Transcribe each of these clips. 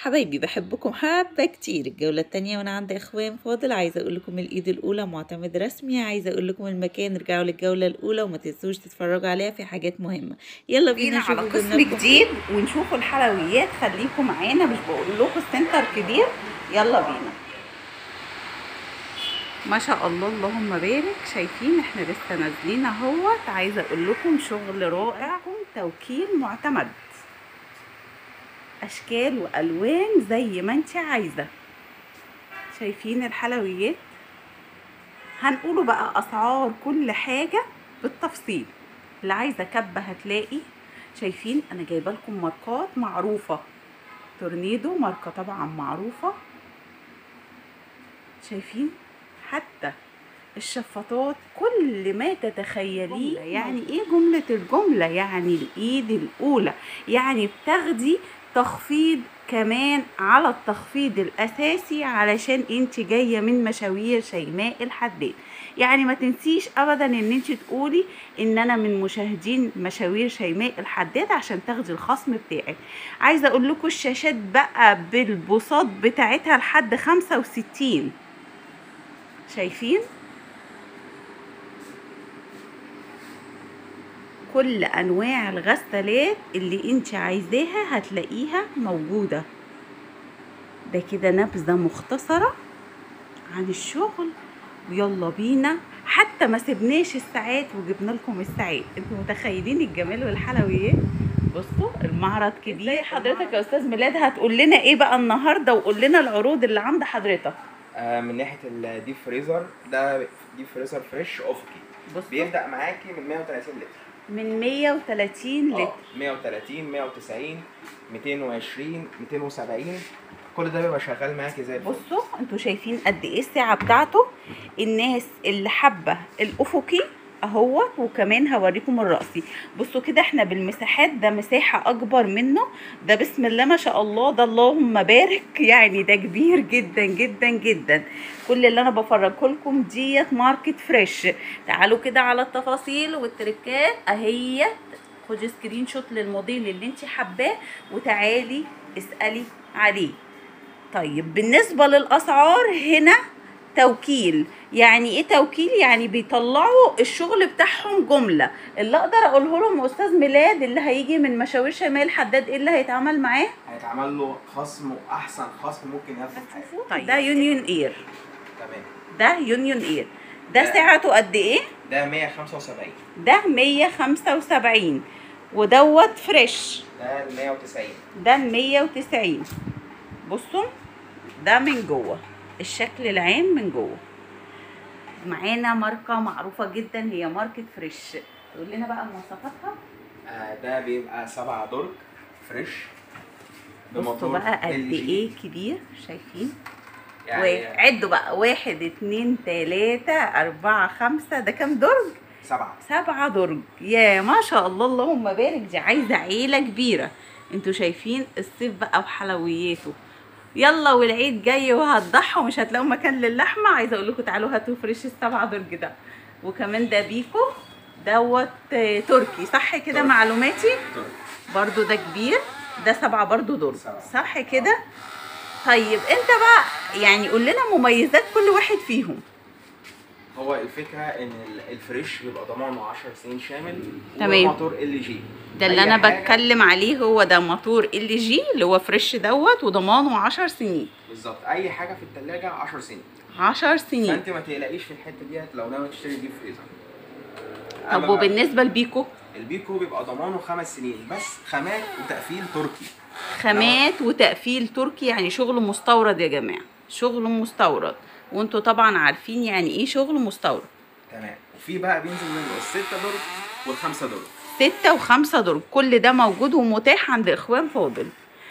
حبايبي بحبكم حبة كتير الجولة التانية وانا عند اخوان فاضل عايزة اقول لكم الايد الاولى معتمد رسمي عايزة اقول لكم المكان ارجعوا للجولة الاولى وما تنسوش تتفرجوا عليها في حاجات مهمة يلا بينا بينا على نشوف قسم برنامجكم. جديد ونشوفوا الحلويات خليكم معانا مش بقول لكم السنتر كبير يلا بينا ما شاء الله اللهم بارك شايفين احنا لسه نازلين اهوت عايزه اقول لكم شغل رائع توكيل معتمد اشكال والوان زي ما انت عايزه شايفين الحلويات هنقوله بقى اسعار كل حاجه بالتفصيل اللي عايزه كبه هتلاقي شايفين انا جايبه لكم ماركات معروفه تورنيدو ماركه طبعا معروفه شايفين حتى الشفاطات كل ما تتخيليه يعني ايه جملة الجملة يعني الايد الاولى يعني بتاخدي تخفيض كمان على التخفيض الاساسي علشان انت جاية من مشاوير شيماء الحداد يعني ما تنسيش ابدا ان انت تقولي ان انا من مشاهدين مشاوير شيماء الحداد عشان تاخدي الخصم بتاعك عايزه اقول لكم الشاشات بقى بالبساط بتاعتها لحد 65 شايفين كل انواع الغسالات اللي انت عايزاها هتلاقيها موجوده ده كده نبذه مختصره عن الشغل ويلا بينا حتى ما سبناش الساعات وجبنا لكم الساعات انتوا متخيلين الجمال والحلويات بصوا المعرض كبير زي حضرتك يا استاذ ميلاد هتقول لنا ايه بقى النهارده وقول لنا العروض اللي عند حضرتك آه، من ناحيه الديب فريزر ده ديب فريزر فريش افقي بصوا بيبدا معاكي من 130 لتر من 130 آه، لتر 130 190 220 270 كل ده بيبقى شغال معاكي زي الفل بصوا انتوا شايفين قد ايه السعه بتاعته الناس اللي حابه الافقي اهوت وكمان هوريكم الرأسي بصوا كده احنا بالمساحات ده مساحة اكبر منه ده بسم الله ما شاء الله ده اللهم بارك يعني ده كبير جدا جدا جدا كل اللي انا بفرجه لكم ديت ماركت فريش تعالوا كده على التفاصيل والتركات اهي خدي سكرين شوت للموديل اللي انت حباه وتعالي اسألي عليه طيب بالنسبة للأسعار هنا توكيل يعني ايه توكيل يعني بيطلعوا الشغل بتاعهم جملة اللي اقدر اقوله لهم يا استاذ ميلاد اللي هيجي من مشاوير شمال حداد ايه اللي هيتعمل معاه هيتعمل له خصم واحسن خصم ممكن ياخده في حياته طيب ده يونيون اير تمام ده يونيون اير ده ده- سعته قد ايه ده 175 ده 175 ودوت فريش ده ال 190 ده 190 بصوا ده من جوه الشكل العام من جوه معانا ماركة معروفة جدا هي ماركة فريش تقول لنا بقى مواصفاتها آه، ده بيبقى سبع درج فريش بصوا بقى قد LG. ايه كبير شايفين يعني واحد عدوا بقى واحد اتنين تلاتة أربعة خمسة ده كام درج؟ سبعة سبعة درج يا ما شاء الله اللهم بارك دي عايزة عيلة كبيرة انتوا شايفين الصيف بقى وحلوياته يلا والعيد جاي وهتضحوا مش هتلاقوا مكان للحمة عايزة اقول لكم تعالوا هاتوا فريش السبعة درج ده وكمان ده بيكو دوت آه، تركي صح كده تركي. معلوماتي درج برضو ده كبير ده سبعة برضو درج سبعة. صح كده طيب انت بقى يعني قول لنا مميزات كل واحد فيهم هو الفكرة ان ال- الفريش بيبقى ضمانه 10 سنين شامل تمام. وموتور ال جي ده اللي انا بتكلم عليه هو ده موتور ال جي اللي هو فريش دوت وضمانه 10 سنين بالظبط اي حاجة في التلاجة 10 سنين 10 سنين فانت ما تقلقيش في الحتة ديت لو ناوي تشتري ديب فريزر طب أما وبالنسبه لبيكو البيكو بيبقى ضمانه خمس سنين بس خامات وتقفيل تركي خامات وتقفيل تركي يعني شغل مستورد يا جماعه شغل مستورد وانتوا طبعا عارفين يعني ايه شغل مستورد تمام وفي بقى بينزل منه الستة درج والخمسة درج ستة وخمسة درج كل ده موجود ومتاح عند اخوان فاضل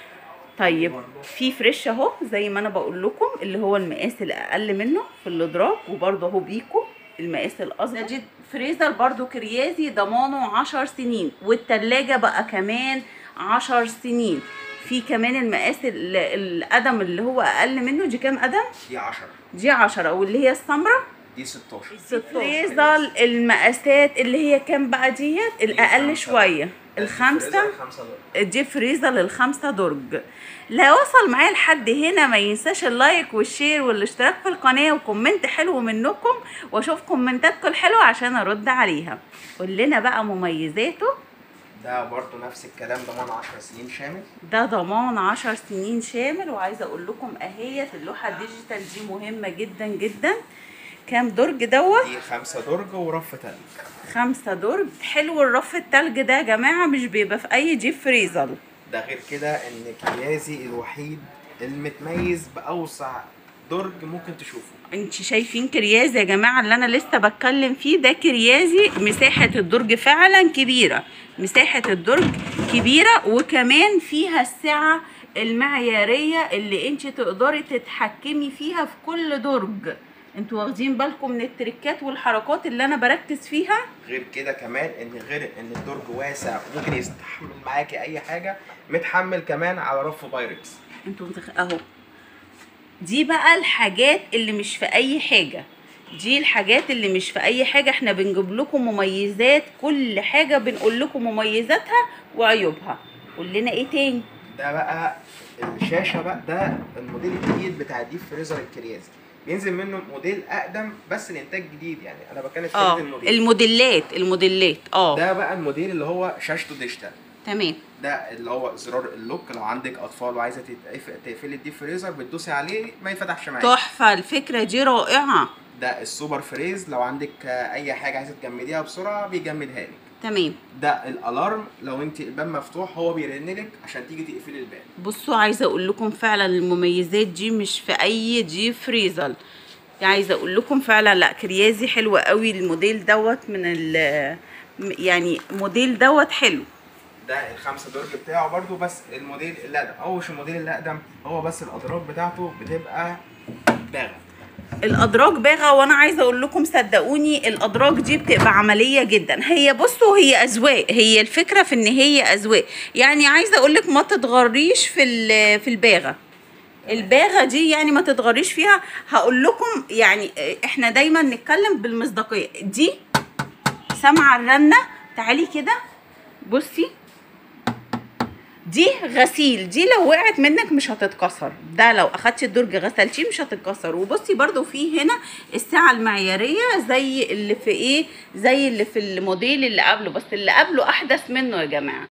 طيب في فريش اهو زي ما انا بقول لكم اللي هو المقاس الاقل منه في الادراج وبرضه اهو بيكو المقاس الاصغر نجد فريزر برضه كريازي ضمانه 10 سنين والتلاجة بقى كمان 10 سنين في كمان المقاس ال- القدم اللي هو اقل منه دي كام قدم دي 10 دي 10 واللي هي السمراء دي 16 فريزر المقاسات اللي هي كام بقى ديت الاقل خمسة. شويه الخمسة خمسة دول دي فريزر للخمسة درج لا وصل معايا لحد هنا ما ينساش اللايك والشير والاشتراك في القناة وكومنت حلو منكم واشوف كومنتاتكم الحلوة عشان ارد عليها قول لنا بقى مميزاته ده برضو نفس الكلام ضمان 10 سنين شامل ده ضمان عشر سنين شامل وعايزة اقول لكم اهيت اللوحة الديجيتال دي مهمة جدا جدا كام درج دوت دي خمسة درج ورف تلج خمسة درج حلو الرف التلج ده يا جماعة مش بيبقى في اي جيب فريزر ده غير كده ان كيازي الوحيد المتميز باوسع درج ممكن تشوفه انت شايفين كريازي يا جماعه اللي انا لسه بتكلم فيه ده كريازي مساحه الدرج فعلا كبيره مساحه الدرج كبيره وكمان فيها السعه المعياريه اللي انت تقدري تتحكمي فيها في كل درج انتوا واخدين بالكم من التريكات والحركات اللي انا بركز فيها غير كده كمان ان غير ان الدرج واسع وممكن يستحمل معاكي اي حاجه متحمل كمان على رف بايركس انتوا متخ... اهو دي بقى الحاجات اللي مش في اي حاجه دي الحاجات اللي مش في اي حاجه احنا بنجيب لكم مميزات كل حاجه بنقول لكم مميزاتها وعيوبها قول لنا ايه تاني ده بقى الشاشه بقى ده الموديل الجديد بتاع الديب فريزر الكريازي بينزل منه موديل اقدم بس الانتاج جديد يعني انا بتكلم في اه جديد الموديل الموديلات الموديلات اه ده بقى الموديل اللي هو شاشته ديجيتال تمام ده اللي هو زرار اللوك لو عندك اطفال وعايزه تتقف- تقفلي الديب فريزر بتدوسي عليه ما يفتحش معاكي تحفه الفكره دي رائعه ده السوبر فريز لو عندك آه، اي حاجه عايزه تجمديها بسرعه بيجمدها لك تمام ده الالارم لو انت الباب مفتوح هو بيرن لك عشان تيجي تقفلي الباب بصوا عايزه اقول لكم فعلا المميزات دي مش في اي جي فريزر عايزه اقول لكم فعلا لا كريازي حلوه قوي الموديل دوت من ال يعني موديل دوت حلو ده الخمسة درج بتاعه برضو بس الموديل الاقدم هو مش الموديل الاقدم هو بس الادراج بتاعته بتبقى باغة الادراج باغه وانا عايزه اقول لكم صدقوني الادراج دي بتبقى عمليه جدا هي بصوا هي اذواق هي الفكره في ان هي اذواق يعني عايزه اقول لك ما تتغريش في ال- في الباغه الباغه دي يعني ما تتغريش فيها هقول لكم يعني احنا دايما نتكلم بالمصداقيه دي سامعه الرنه تعالي كده بصي دي غسيل دي لو وقعت منك مش هتتكسر ده لو اخدتي الدرج غسلتيه مش هتتكسر وبصي برضو في هنا الساعه المعياريه زي اللي في ايه زي اللي في الموديل اللي قبله بس اللي قبله احدث منه يا جماعه